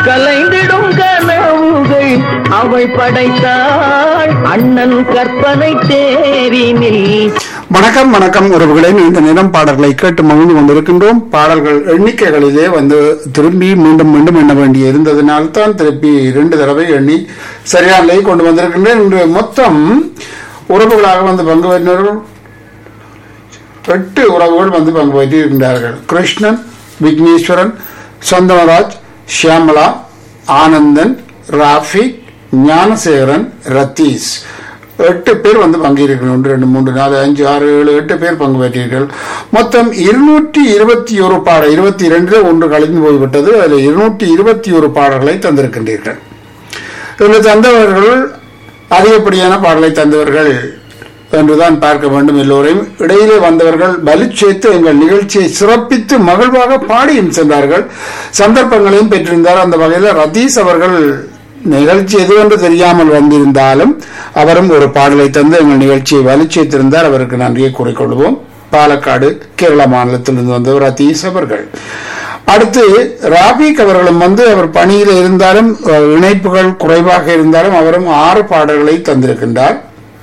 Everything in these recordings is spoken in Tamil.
கலைந்திடும் கனவுகள் அவள் படைத்தாள் அண்ணன் கற்பனை தேரினில் வணக்கம் வணக்கம் உறவுகளே இந்த நேரம் பாடல்களை கேட்டு மகிழ்ந்து கொண்டிருக்கின்றோம் பாடல்கள் எண்ணிக்கைகளிலே வந்து திரும்பி மீண்டும் மீண்டும் எண்ண வேண்டி இருந்ததினால் தான் திருப்பி இரண்டு தடவை எண்ணி சரியான நிலையை கொண்டு வந்திருக்கின்றேன் இன்று மொத்தம் உறவுகளாக வந்து பங்கு பெற்றவர்கள் எட்டு உறவுகள் வந்து பங்கு பெற்றிருக்கின்றார்கள் கிருஷ்ணன் விக்னேஸ்வரன் சந்தனராஜ் ஷியாமலா ஆனந்தன் ராஃபிக் ஞானசேகரன் ரத்தீஷ் எட்டு பேர் வந்து பங்கேற்கிறோம் ஒன்று ரெண்டு மூன்று நாலு அஞ்சு ஆறு ஏழு எட்டு பேர் பங்கு பெற்றீர்கள் மொத்தம் இருநூற்றி இருபத்தி ஒரு பாடல் இருபத்தி இரண்டில் ஒன்று கழிந்து போய்விட்டது அதில் இருநூற்றி இருபத்தி ஒரு பாடல்களை தந்திருக்கின்றீர்கள் இதில் தந்தவர்கள் அதிகப்படியான பாடலை தந்தவர்கள் என்றுதான் பார்க்க வேண்டும் எல்லோரையும் இடையிலே வந்தவர்கள் பலிச்சேத்து எங்கள் நிகழ்ச்சியை சிறப்பித்து மகிழ்வாக பாடியும் சென்றார்கள் சந்தர்ப்பங்களையும் பெற்றிருந்தார் அந்த வகையில் ரதீஷ் அவர்கள் நிகழ்ச்சி எதுவென்று தெரியாமல் வந்திருந்தாலும் அவரும் ஒரு பாடலை தந்து எங்கள் நிகழ்ச்சியை வலிச்சேத்திருந்தார் அவருக்கு நன்றியை கூறிக்கொள்வோம் பாலக்காடு கேரள மாநிலத்திலிருந்து வந்தவர் ரதீஷ் அவர்கள் அடுத்து ராபிக் அவர்களும் வந்து அவர் பணியில் இருந்தாலும் அஹ், இணைப்புகள் குறைவாக இருந்தாலும் அவரும் ஆறு பாடல்களை தந்திருக்கின்றார்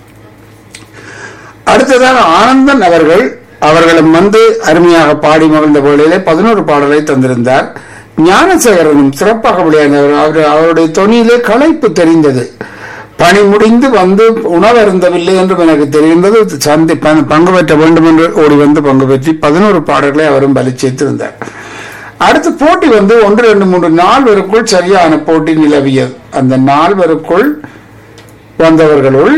அடுத்ததாக ஆனந்தன் அவர்கள் அவர்களும் வந்து அருமையாக பாடி மகிழ்ந்த வேளையிலே பதினோரு பாடலை தந்திருந்தார் ஞானசேகரனும் சிறப்பாக விளையாடினார் அவர் அவருடைய தொனியிலே களைப்பு தெரிந்தது பணி முடிந்து வந்து உணவருந்தவில்லை என்றும் எனக்கு தெரிந்தது சந்தி ப- பங்கு பெற்ற வேண்டும் என்று ஓடி வந்து பங்கு பெற்றி பதினோரு பாடல்களை அவரும் பலிச்சேத்திருந்தார் அடுத்து போட்டி வந்து ஒன்று ரெண்டு மூன்று நால்வருக்குள் சரியான போட்டி நிலவியது அந்த நால்வருக்குள் வந்தவர்களுள்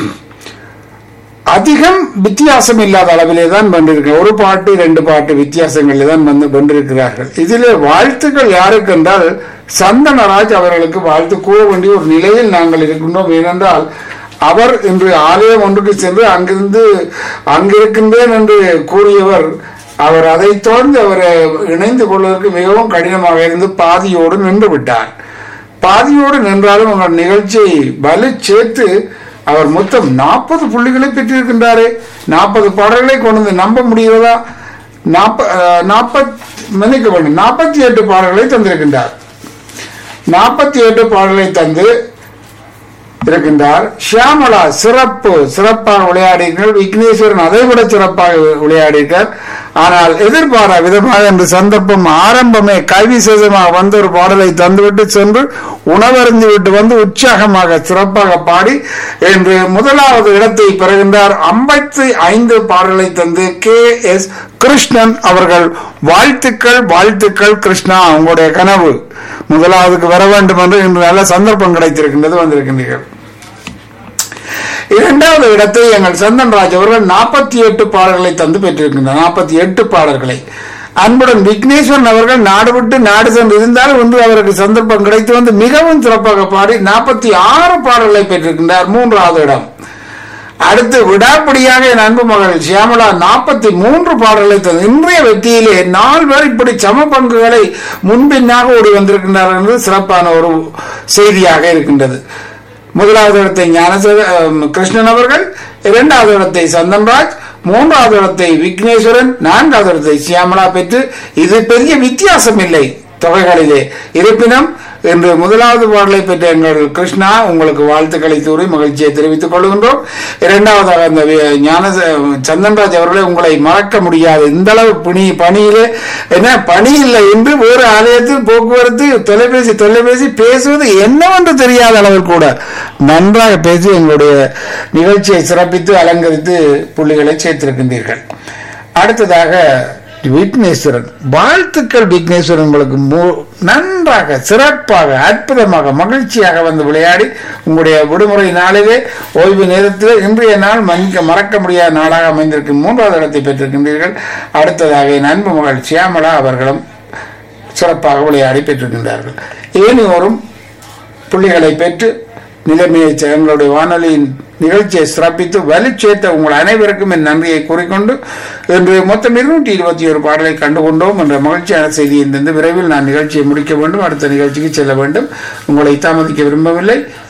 அதிகம் வித்தியாசம் இல்லாத அளவிலே தான் வென்றிருக்க ஒரு பாட்டு ரெண்டு பாட்டு வித்தியாசங்களில் தான் வந்து வென்றிருக்கிறார்கள் இதிலே வாழ்த்துக்கள் யாருக்கு என்றால் சந்தனராஜ் அவர்களுக்கு வாழ்த்து கூற வேண்டிய ஒரு நிலையில் நாங்கள் இருக்கின்றோம் ஏனென்றால் அவர் இன்று ஆலயம் ஒன்றுக்கு சென்று அங்கிருந்து அங்கிருக்கின்றேன் என்று கூறியவர் அவர் அதைத் தொடர்ந்து அவரை இணைந்து கொள்வதற்கு மிகவும் கடினமாக இருந்து பாதியோடு நின்று விட்டார் பாதியோடு நின்றாலும் உங்கள் நிகழ்ச்சியை வலு சேர்த்து அவர் மொத்தம் நாற்பது புள்ளிகளை பெற்றிருக்கின்றாரே நாற்பது பாடல்களை கொண்டு வந்து நம்ப முடிகிறதா நாற்பத் மன்னிக்க வேண்டும் நாற்பத்தி எட்டு பாடல்களை தந்திருக்கின்றார் நாற்பத்தி எட்டு பாடல்களை தந்து இருக்கின்றார் ஷியாமலா சிறப்பு சிறப்பாக விளையாடினார் விக்னேஸ்வரன் அதை விட சிறப்பாக விளையாடினார் ஆனால் எதிர்பாரா விதமாக இந்த சந்தர்ப்பம் ஆரம்பமே கல்வி சேதமாக வந்த ஒரு பாடலை தந்துவிட்டு சென்று உணவருந்தி விட்டு வந்து உற்சாகமாக சிறப்பாக பாடி என்று முதலாவது இடத்தை பெறுகின்றார் ஐம்பத்தி ஐந்து பாடலை தந்து கே எஸ் கிருஷ்ணன் அவர்கள் வாழ்த்துக்கள் வாழ்த்துக்கள் கிருஷ்ணா உங்களுடைய கனவு முதலாவதுக்கு வர வேண்டும் என்று இன்று நல்ல சந்தர்ப்பம் கிடைத்திருக்கின்றது வந்திருக்கின்றீர்கள் இரண்டாவது இடத்தை எங்கள் சந்தன்ராஜ் அவர்கள் நாற்பத்தி எட்டு பாடல்களை தந்து பெற்றிருக்கின்றனர் நாற்பத்தி எட்டு பாடல்களை அன்புடன் விக்னேஸ்வரன் அவர்கள் நாடு விட்டு நாடு சென்று இருந்தாலும் ஒன்று அவருக்கு சந்தர்ப்பம் கிடைத்து வந்து மிகவும் சிறப்பாக பாடி நாற்பத்தி ஆறு பாடல்களை பெற்றிருக்கின்றார் மூன்றாவது இடம் அடுத்து விடாப்பிடியாக என் அன்பு மகள் சியாமலா நாற்பத்தி மூன்று பாடல்களை தந்து இன்றைய வெற்றியிலே நால்வர் இப்படி சம பங்குகளை முன்பின்னாக ஓடி வந்திருக்கின்றார் என்பது சிறப்பான ஒரு செய்தியாக இருக்கின்றது முதலாவது இடத்தை ஞானசேக அஹ், கிருஷ்ணன் அவர்கள் இரண்டாவது இடத்தை சந்தன்ராஜ் மூன்றாவது இடத்தை விக்னேஸ்வரன் நான்காவது இடத்தை சியாமலா பெற்று இது பெரிய வித்தியாசம் இல்லை தொகைகளிலே இருப்பினும் இன்று முதலாவது பாடலை பெற்ற எங்கள் கிருஷ்ணா உங்களுக்கு வாழ்த்துக்களை கூறி மகிழ்ச்சியை தெரிவித்துக் கொள்கின்றோம் இரண்டாவதாக அந்த வி- ஞான சந்தன்ராஜ் அவர்களை உங்களை மறக்க முடியாது இந்த அளவு பணி பணியிலே என்ன பணி இல்லை என்று வேறு ஆலயத்தில் போக்குவரத்து தொலைபேசி தொலைபேசி பேசுவது என்னவென்று தெரியாத அளவில் கூட நன்றாக பேசி எங்களுடைய நிகழ்ச்சியை சிறப்பித்து அலங்கரித்து புள்ளிகளை சேர்த்திருக்கின்றீர்கள் அடுத்ததாக விக்னேஸ்வரன் வாழ்த்துக்கள் விக்னேஸ்வரன் உங்களுக்கு மு- நன்றாக சிறப்பாக அற்புதமாக மகிழ்ச்சியாக வந்து விளையாடி உங்களுடைய விடுமுறை நாளிலே ஓய்வு நேரத்தில் இன்றைய நாள் மன்னிக்க மறக்க முடியாத நாளாக அமைந்திருக்கும் மூன்றாவது இடத்தை பெற்றிருக்கின்றீர்கள் அடுத்ததாக என் அன்பு மகள் சியாமலா அவர்களும் சிறப்பாக விளையாடி பெற்றிருக்கின்றார்கள் ஏனையோரும் புள்ளிகளை பெற்று நிலைமையை எங்களுடைய வானொலியின் நிகழ்ச்சியை சிறப்பித்து வலுச்சேர்த்த உங்கள் அனைவருக்கும் என் நன்றியை கூறிக்கொண்டு இன்று மொத்தம் இருநூற்றி இருபத்தி ஒரு பாடலை கண்டுகொண்டோம் என்ற மகிழ்ச்சியான செய்தியை தந்து விரைவில் நான் நிகழ்ச்சியை முடிக்க வேண்டும் அடுத்த நிகழ்ச்சிக்கு செல்ல வேண்டும் உங்களை தாமதிக்க விரும்பவில்லை